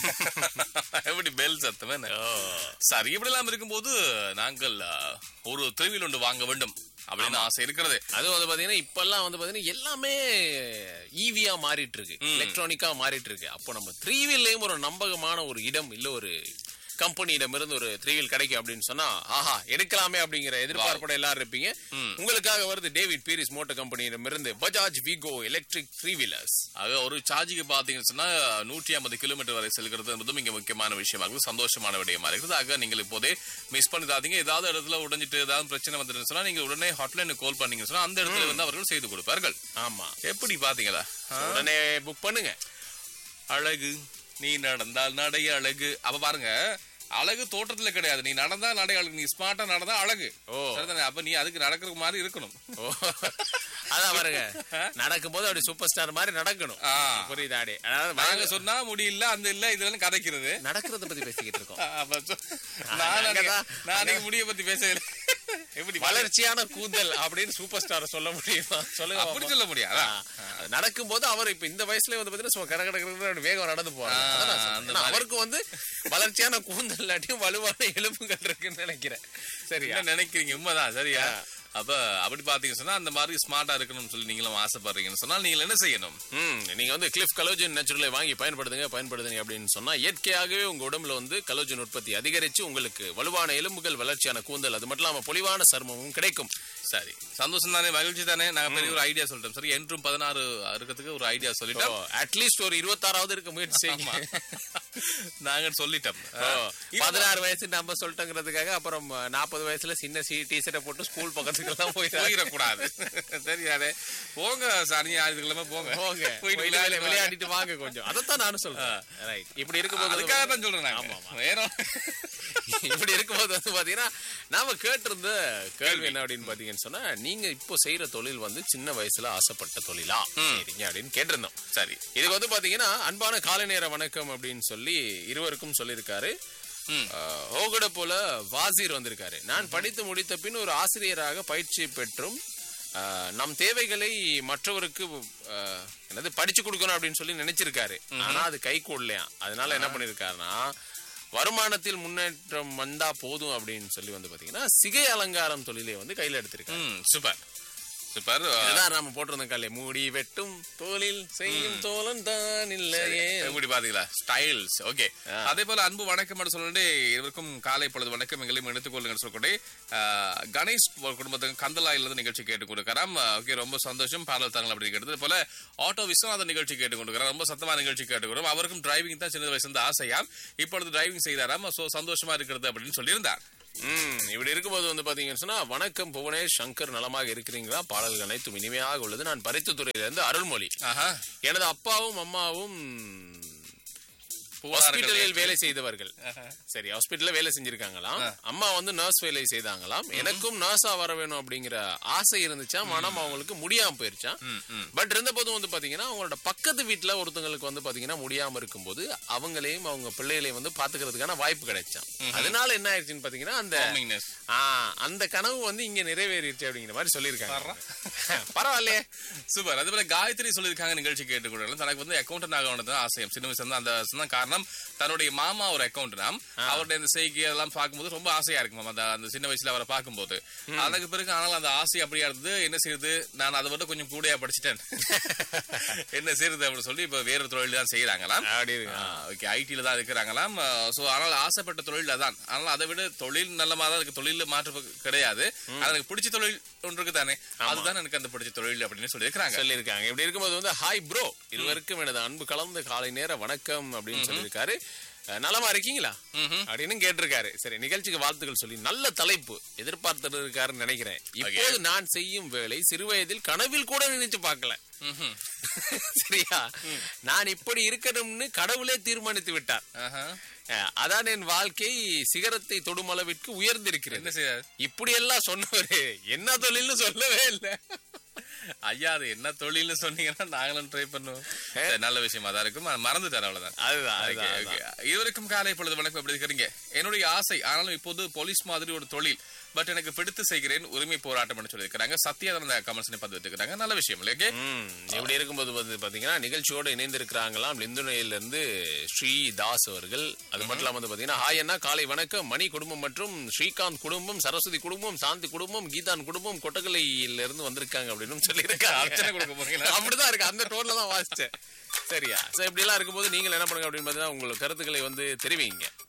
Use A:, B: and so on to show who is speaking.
A: எப்படி பெல் சத்தம் என்ன சரி இப்படி எல்லாம் இருக்கும்போது நாங்கள் அஹ், ஒரு திருவில் ஒன்று வாங்க வேண்டும் அப்படின்னு ஆசை இருக்கிறது
B: அதுவும் வந்து பாத்தீங்கன்னா இப்பெல்லாம் வந்து பாத்தீங்கன்னா எல்லாமே ஈவியா மாறிட்டு இருக்கு எலக்ட்ரானிக்கா மாறிட்டு இருக்கு அப்போ நம்ம த்ரீ வீல்லையும் ஒரு நம்பகமான ஒரு இடம் இல்ல ஒரு கம்பெனியிடம் இருந்து ஒரு த்ரீ வீல் கிடைக்கும் அப்படின்னு சொன்னா ஆஹா எடுக்கலாமே அப்படிங்கிற எதிர்பார்ப்போட எல்லாரும் இருப்பீங்க உங்களுக்காக வருது டேவிட் பீரிஸ் மோட்டர் கம்பெனியிடம் இருந்து பஜாஜ் விகோ எலக்ட்ரிக் த்ரீ வீலர்ஸ்
A: ஆக ஒரு சார்ஜுக்கு பாத்தீங்கன்னு சொன்னா நூற்றி ஐம்பது கிலோமீட்டர் வரை செல்கிறது என்பதும் இங்க முக்கியமான விஷயமா இருக்குது சந்தோஷமான விடயமா இருக்குது ஆக நீங்கள் இப்போதே மிஸ் பண்ணிடாதீங்க ஏதாவது இடத்துல உடைஞ்சிட்டு ஏதாவது பிரச்சனை வந்துட்டு சொன்னா நீங்க உடனே ஹாட்லைன் கால் பண்ணீங்கன்னு சொன்னா அந்த இடத்துல வந்து அவர்கள் செய்து கொடுப்பார்கள்
B: ஆமா
A: எப்படி பாத்தீங்களா
B: உடனே புக் பண்ணுங்க
A: அழகு நீ நடந்தால் நடை அழகு அப்ப பாருங்க அழகு தோற்றத்துல கிடையாது நீ நடந்தா நடை அழகு நீ ஸ்மார்ட்டா நடந்தா அழகு
B: ஓ.
A: சரிதானே? அப்ப நீ அதுக்கு நடக்கிற மாதிரி இருக்கணும்
B: ஓ அதான் பாருங்க நடக்கும்போது அப்படி சூப்பர் ஸ்டார் மாதிரி நடக்கணும்
A: ஆ.
B: புரியுதா அடி அதாவது
A: நாங்க சொன்னா முடியல அந்த இல்ல இதெல்லாம் கதைக்கிறது
B: நடக்கிறத பத்தி பேசிக்கிட்டு இருக்கோம்
A: அப்ப சொ- நான் அன்னைக்கு-
B: அங்கதான்.
A: நான் அன்னைக்கு முடிய பத்தி பேசல எப்படி
B: வளர்ச்சியான கூந்தல் அப்படின்னு சூப்பர் ஸ்டார் சொல்ல முடியுமா சொல்லுங்க
A: அப்படி
B: பாப்போம்.
A: சொல்ல முடியாது
B: ஆ, நடக்கும்போது அவர் இப்ப இந்த வயசுல வந்து பாத்தீங்கன்னா சும்மா கட கட கடன்னு அப்படி வேகம் நடந்து போறாரு
A: ஆ,
B: அதான் நான் சொல்றேன்.
A: அந்த
B: ஏன்னா
A: மாதிரி.
B: அவருக்கு வந்து வளர்ச்சியான கூந்தல் இல்லாட்டியும் வலுவான எலும்புகள் இருக்குன்னு நினைக்கிறேன் சரியா
A: என்ன நினைக்கிறீங்க உண்மைதான் சரியா அப்ப அப்படி பாத்தீங்க சொன்னா அந்த மாதிரி ஸ்மார்ட்டா இருக்கணும்னு சொல்லி நீங்களும் ஆசைப்படுறீங்கன்னு சொன்னா நீங்க என்ன செய்யணும்
B: ம் நீங்க வந்து கிளிஃப் கலோஜன் நேச்சுரலை வாங்கி பயன்படுத்துங்க பயன்படுத்துங்க அப்படின்னு சொன்னா இயற்கையாகவே உங்க உடம்புல வந்து கலோஜன் உற்பத்தி அதிகரிச்சு உங்களுக்கு வலுவான எலும்புகள் வளர்ச்சியான கூந்தல் அது மட்டும் இல்லாம பொலிவான சருமமும் கிடைக்கும்
A: சரி சந்தோஷம் தானே மகிழ்ச்சி தானே நாங்க பெரிய ஒரு ஐடியா சொல்லிட்டோம் சரி என்றும் பதினாறு இருக்கிறதுக்கு ஒரு ஐடியா சொல்லிட்டோம்
B: அட்லீஸ்ட் ஒரு இருபத்தாறாவது இருக்க முயற்சி செய்யுங்க
A: நாங்க சொல்லிட்டோம்
B: ஓ, பதினாறு வயசு நம்ம சொல்லிட்டோங்கிறதுக்காக அப்புறம் நாற்பது வயசுல சின்ன சி டிஷர்ட்டை போட்டு ஸ்கூல் பக்கத்துக்கு எல்லாம் போயிடாங்க
A: போயிடக்கூடாது சரியாதே போங்க சனி ஞாயிற்றுக்கிழமை போங்க
B: போங்க
A: போயிட்டு
B: போயிட்டு
A: விளையாடி
B: விளையாடி- விளையாடிட்டு வாங்க கொஞ்சம் அதைத்தான் நானும் சொல்றேன் ரைட் இப்படி இருக்கும்போது
A: அதுக்காக தான் சொல்றேன் நாங்க.
B: ஆமா, ஆமா.
A: வேற
B: இப்படி இருக்கும்போது வந்து பாத்தீங்கன்னா நாம கேட்டிருந்த கேள்வி என்ன அப்படின்னு பாத்தீங்கன்னு சொன்னா நீங்க இப்போ செய்யற தொழில் வந்து சின்ன வயசுல ஆசைப்பட்ட தொழிலா சரிங்க அப்படின்னு கேட்டிருந்தோம்
A: சரி
B: இதுக்கு வந்து பாத்தீங்கன்னா அன்பான காலை நேர வணக்கம் அப்படின்னு சொல்லி இருவருக்கும் சொல்லியிருக்காரு
A: ம்.
B: ஆஹ், ஓகட போல வாசீர் வந்திருக்காரு நான் படித்து முடித்த பின் ஒரு ஆசிரியராக பயிற்சி பெற்றும் ஆஹ், நம் தேவைகளை மற்றவருக்கு ஆஹ், என்னது படிச்சு கொடுக்கணும் அப்படின்னு சொல்லி நினைச்சிருக்காரு ஆனா அது கை கூடலையா அதனால என்ன பண்ணிருக்காருன்னா வருமானத்தில் முன்னேற்றம் வந்தா போதும் அப்படின்னு சொல்லி வந்து பாத்தீங்கன்னா சிகை அலங்காரம் தொழிலை வந்து கையில எடுத்திருக்காரு
A: ம் சூப்பர் சூப்பர்
B: இதுதான் நாம போட்டிருந்தோம் காலையில மூடி வெட்டும் தோலில் செய்யும் தோலன் தான் இல்லையே
A: எப்படி பாத்தீங்களா ஸ்டைல்ஸ் ஓகே அதே போல அன்பு வணக்கம் என்று சொல்லிட்டு இருவருக்கும் காலை பொழுது வணக்கம் எங்களையும் எடுத்துக்கொள்ளுங்க சொல்லிட்டு கணேஷ் குடும்பத்துக்கு கந்தலாயில இருந்து நிகழ்ச்சி கேட்டு கொடுக்கறாம் ஓகே ரொம்ப சந்தோஷம் பாடல் தாங்கள் அப்படி கேட்டது போல ஆட்டோ விஸ்வநாதன் நிகழ்ச்சி கேட்டு கொடுக்கறாம் ரொம்ப சத்தமான நிகழ்ச்சி கேட்டு கொடுக்கிறோம் அவருக்கும் டிரைவிங் தான் சின்ன வயசுல இருந்து ஆசையாம் இப்பொழுது டிரைவிங் செய்தாராம் சோ சந்தோஷமா இருக்கிறது அப்படின்னு சொல்லியிருந்தார்
B: ம் இப்படி இருக்கும்போது வந்து பாத்தீங்கன்னு சொன்னா வணக்கம் புவனேஷ் சங்கர் நலமாக இருக்கிறீங்களா பாடல்கள் அனைத்தும் இனிமையாக உள்ளது நான் பரித்துத்துறையில இருந்து அருள்மொழி
A: ஆஹா
B: எனது அப்பாவும் அம்மாவும் ஹாஸ்பிட்டலில் வேலை செய்தவர்கள் சரி ஹாஸ்பிட்டல்ல வேலை செஞ்சிருக்காங்களாம் அம்மா வந்து நர்ஸ் வேலை செய்தாங்களாம் எனக்கும் நர்ஸா வர வேணும் அப்படிங்கிற ஆசை இருந்துச்சாம் மனம் அவங்களுக்கு முடியாம போயிருச்சாம் பட் இருந்த போதும் வந்து பாத்தீங்கன்னா அவங்களோட பக்கத்து வீட்டுல ஒருத்தங்களுக்கு வந்து பாத்தீங்கன்னா முடியாம இருக்கும்போது அவங்களையும் அவங்க பிள்ளைகளையும் வந்து பாத்துக்கிறதுக்கான வாய்ப்பு கிடைச்சாம் அதனால என்ன ஆயிடுச்சுன்னு பாத்தீங்கன்னா அந்த
A: Calmingness.
B: ஆ, அந்த கனவு வந்து இங்க நிறைவேறிடுச்சு அப்படிங்கிற மாதிரி சொல்லியிருக்காங்க பரவாயில்லையே
A: சூப்பர் அதே போல காயத்ரி சொல்லியிருக்காங்க நிகழ்ச்சி கேட்டுக்கொள்ள தனக்கு வந்து அக்கௌண்டன்ட் ஆகணும் தான் ஆசையம் சின்ன வயசுல இருந்து அந்த தான் காரணம் தன்னுடைய மாமா ஒரு அக்கௌண்ட் தான் அவருடைய இந்த செய்கை அதெல்லாம் பார்க்கும்போது ரொம்ப ஆசையா இருக்கும் அந்த அந்த சின்ன வயசுல அவரை பார்க்கும்போது அதுக்கு பிறகு ஆனால் அந்த ஆசை அப்படியா இருந்தது என்ன செய்யுது நான் அதை விட கொஞ்சம் கூடயா படிச்சிட்டேன் என்ன செய்யுது அப்படின்னு சொல்லி இப்ப வேற தொழில் தான் செய்யறாங்களாம்
B: அப்படி இருக்கு.
A: ஓகே ஐடில தான் இருக்கிறாங்களாம் சோ ஆனால் ஆசைப்பட்ட தொழில் தான் ஆனால் அதை விட தொழில் நல்லமா தான் இருக்கு தொழில மாற்று கிடையாது ஆனா எனக்கு பிடிச்ச தொழில் ஒன்று இருக்கு தானே அதுதான் எனக்கு அந்த பிடிச்ச தொழில் அப்படின்னு சொல்லி இருக்கிறாங்க
B: சொல்லியிருக்காங்க இப்படி இருக்கும்போது வந்து ஹாய் ப்ரோ இருவருக்கும் எனது அன்பு கலந்த காலை நேர வணக்கம் அப்படின்னு சொல்லியிருக்காரு அஹ், நலமா இருக்கீங்களா அப்படின்னு கேட்டிருக்காரு சரி நிகழ்ச்சிக்கு வாழ்த்துக்கள் சொல்லி நல்ல தலைப்பு எதிர்பார்த்துட்டு இருக்காருன்னு நினைக்கிறேன் இப்போது நான் செய்யும் வேலை சிறுவயதில் கனவில் கூட நினைச்சு பார்க்கல சரியா நான் இப்படி இருக்கணும்னு கடவுளே தீர்மானித்து விட்டார்
A: ஆஹா.
B: அஹ், அதான் என் வாழ்க்கை சிகரத்தை தொடும் அளவிற்கு உயர்ந்திருக்கிறது
A: என்ன செய்ய
B: இப்படி எல்லாம் சொன்னவரு என்ன தொழில்னு சொல்லவே இல்லை
A: ஐயா அது என்ன தொழில்னு சொன்னீங்கன்னா நாங்களும் ட்ரை பண்ணுவோம் சரி, நல்ல விஷயமா தான் இருக்கும் ஆனா மறந்துட்டார் அவ்வளவுதான்
B: அதுதான்
A: Okay,
B: அதுதான்,
A: okay.
B: அதுதான்.
A: இருவருக்கும் காலை பொழுது வணக்கம் எப்படி இருக்கிறீங்க என்னுடைய ஆசை ஆனாலும் இப்போது போலீஸ் மாதிரி ஒரு தொழில் பட் எனக்கு பிடித்து செய்கிறேன் உரிமை போராட்டம் சொல்லியிருக்கிறாங்க சத்யா தான் அந்த கமெண்ட்ஸ் பார்த்துட்டு இருக்காங்க நல்ல விஷயம் இல்லை okay?
B: ம், இப்படி இருக்கும்போது வந்து பாத்தீங்கன்னா நிகழ்ச்சியோட இணைந்திருக்கிறாங்களாம் லிந்துனையில இருந்து ஸ்ரீ தாஸ் அவர்கள் அது மட்டும் இல்லாம வந்து பாத்தீங்கன்னா ஹாய் அண்ணா காலை வணக்கம் மணி குடும்பம் மற்றும் ஸ்ரீகாந்த் குடும்பம் சரஸ்வதி குடும்பம் சாந்தி குடும்பம் கீதான் குடும்பம் கொட்டகலையில இருந்து வந்திருக்காங்க அப்படின்னு சொல்லியிருக்காங்க
A: அர்ச்சனை கொடுக்க போறீங்களா
B: அப்படிதான் இருக்கு அந்த டோன்ல தான் வாசிச்சேன் சரியா சோ இப்படி எல்லாம் இருக்கும்போது நீங்கள் என்ன பண்ணுங்க அப்படின்னு பாத்தீங்கன்னா உங்களோட கருத்துக்களை வந்து தெரிவிங்க